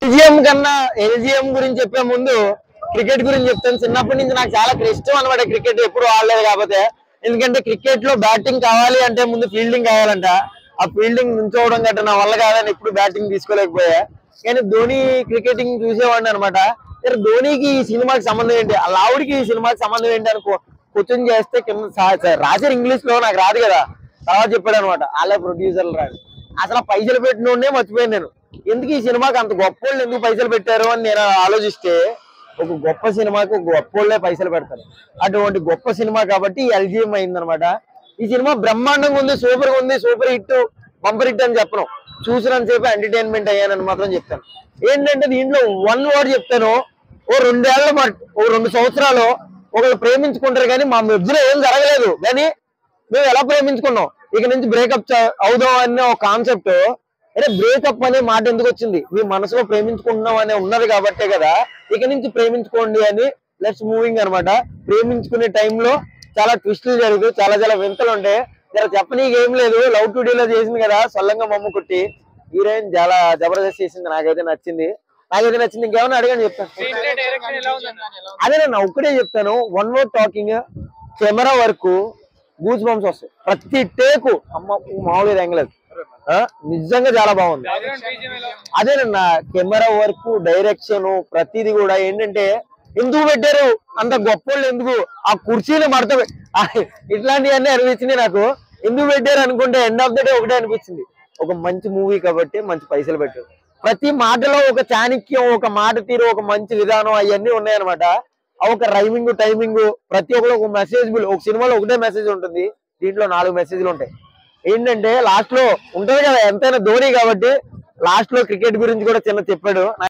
LGM కన్నా LGM గురించి చెప్పే ముందు క్రికెట్ గురించి చెప్తాను చిన్నప్పటి నుంచి నాకు చాలా ఇష్టం అనమాట క్రికెట్ ఎప్పుడు ఆడలేదు కాకపోతే ఎందుకంటే క్రికెట్ లో బ్యాటింగ్ కావాలి అంటే ముందు ఫీల్డింగ్ కావాలంట ఆ ఫీల్డింగ్ నుంచోవడం గట్రా నా వల్ల కాదని ఎప్పుడు బ్యాటింగ్ తీసుకోలేకపోయా కానీ ధోని క్రికెటింగ్ చూసేవాడిని అనమాట ధోనికి ఈ సినిమాకి సంబంధం ఏంటి ఆ లావుడికి ఈ సినిమాకి సంబంధం ఏంటి అనుకో క్వశ్చన్ చేస్తే కింద సా- సా- రాశారు ఇంగ్లీష్ లో నాకు రాదు కదా తర్వాత చెప్పాడు అనమాట వాళ్ళే ప్రొడ్యూసర్లు రాదు అసలు ఆ పైసలు పెట్టినోడే మర్చిపోయాను నేను ఎందుకు ఈ సినిమాకి అంత గొప్ప వాళ్ళు ఎందుకు పైసలు పెట్టారు అని నేను ఆలోచిస్తే ఒక గొప్ప సినిమాకి ఒక గొప్ప వాళ్ళే పైసలు పెడతారు అటువంటి గొప్ప సినిమా కాబట్టి ఎల్జిఎం అయిందనమాట ఈ సినిమా బ్రహ్మాండంగా ఉంది సూపర్ గా ఉంది సూపర్ హిట్ బంపర్ హిట్ అని చెప్పను చూసినంతసేపు ఎంటర్టైన్మెంట్ అయ్యానని మాత్రం చెప్తాను ఏంటంటే దీంట్లో వన్ వర్డ్ చెప్తాను ఓ రెండేళ్ల మట్- ఓ రెండు సంవత్సరాలు ఒకళ్ళు ప్రేమించుకుంటారు కానీ మా మధ్యలో ఏం జరగలేదు కానీ మేము ఎలా ప్రేమించుకున్నాం ఇక నుంచి బ్రేకప్ అవుదాం అనే ఒక కాన్సెప్ట్ అరే బ్రేకప్ అనే మాట ఎందుకు వచ్చింది మీ మనసులో ప్రేమించుకుంటున్నాం అనే ఉన్నది కాబట్టే కదా ఇక నుంచి ప్రేమించుకోండి అని లెట్స్ మూవింగ్ అన్నమాట ప్రేమించుకునే టైంలో చాలా ట్విస్టులు జరుగుతాయి చాలా చాలా వింతలు ఉంటాయి జర చెప్పనీకి ఏం లేదు లవ్ టు డీలో చేసింది కదా సొల్లంగా మమ్మ కుట్టి హీరోయిన్ చాలా జబర్దస్త్ చేసింది నాకైతే నచ్చింది నాకైతే నచ్చింది ఇంకేమైనా అడగని చెప్తాను డైరెక్షన్ ఎలా ఉందన్న అదే నేను ఒక్కటే చెప్తాను one more talking camera work goosebumps వస్తాయి ప్రతి టేకు అమ్మ మామూలుగా ఎంగలేదు నిజంగా చాలా బాగుంది బ్యాక్గ్రౌండ్ బీజియం ఎలా ఉంది అదేనన్న కెమెరా వర్క్ డైరెక్షన్ ప్రతిది కూడా ఏంటంటే ఎందుకు పెట్టారు అంత గొప్పోళ్ళు ఎందుకు ఆ కుర్చీని మడత పె- ఆ, ఇట్లాంటివన్నీ అనిపించినాయి నాకు ఎందుకు పెట్టారు అనుకుంటే ఎండ్ ఆఫ్ ద డే ఒకటే అనిపించింది ఒక మంచి మూవీ కాబట్టి మంచి పైసలు పెట్టారు ప్రతి మాటలో ఒక చాణక్యం ఒక మాట తీరు ఒక మంచి విధానం అవన్నీ ఉన్నాయన్నమాట ఆ ఒక రైమింగ్ టైమింగ్ ప్రతి ఒక్కరు ఒక మెసేజ్ ఒక సినిమాలో ఒకటే మెసేజ్ ఉంటుంది దీంట్లో నాలుగు మెసేజ్లు ఉంటాయి ఏంటంటే లాస్ట్ లో ఉంటది కదా ఎంతైనా ధోని కాబట్టి లాస్ట్ లో క్రికెట్ గురించి కూడా చిన్న చెప్పాడు